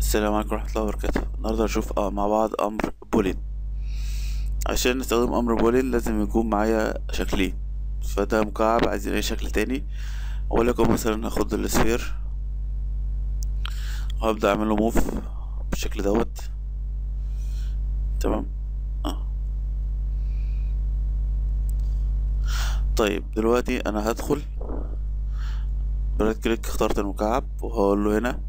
السلام عليكم ورحمة الله وبركاته النهاردة هنشوف آه مع بعض أمر بولين عشان نستخدم أمر بولين لازم يكون معايا شكلين فده مكعب عايزين أي شكل تاني ولكن مثلا هاخد السفير وهبدأ أعمله موف بالشكل دوت تمام اه طيب دلوقتي أنا هدخل برايت كليك اخترت المكعب وهقول له هنا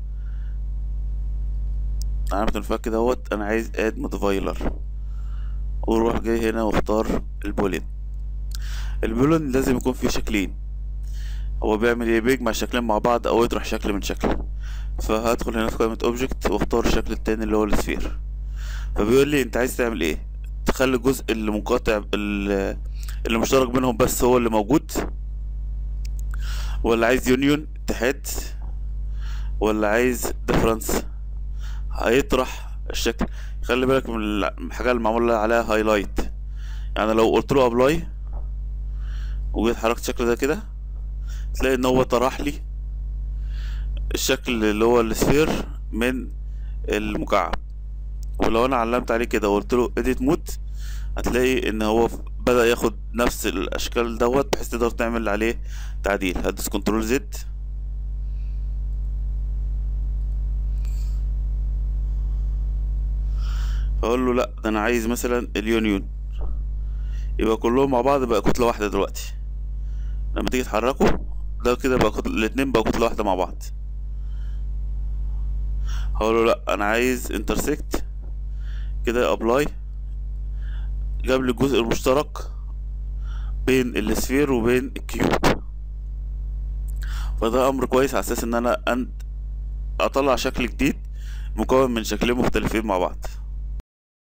علامة الفك دوت انا عايز اد موديفايلر واروح جاي هنا واختار البولين البولين لازم يكون فيه شكلين هو بيعمل ايه بيجمع شكلين مع بعض او يطرح شكل من شكل فهدخل هنا في قائمة اوبجكت واختار الشكل التاني اللي هو السفير فبيقول لي انت عايز تعمل ايه تخلي الجزء اللي منقطع اللي مشترك بينهم بس هو اللي موجود ولا عايز يونيون اتحاد ولا عايز ديفرنس هيطرح الشكل خلي بالك من الحاجة اللي معمول عليها هايلايت يعني لو قلت له ابلاي وجيت حركت الشكل ده كده تلاقي ان هو طرح لي الشكل اللي هو السفير من المكعب ولو انا علمت عليه كده وقلت له اديت مود هتلاقي ان هو بدأ ياخد نفس الاشكال دوت بحيث تقدر تعمل عليه تعديل هدوس كنترول زد فاقول له لا ده انا عايز مثلا اليونيون يبقى كلهم مع بعض بقى كتلة واحدة دلوقتي لما تيجي تحركه ده كده بقى كتلة الاتنين بقى كتلة واحدة مع بعض هقول له لا انا عايز انترسكت كده ابلاي جاب لي الجزء المشترك بين السفير وبين الكيوب فده امر كويس على اساس ان انا أنت اطلع شكل جديد مكون من شكلين مختلفين مع بعض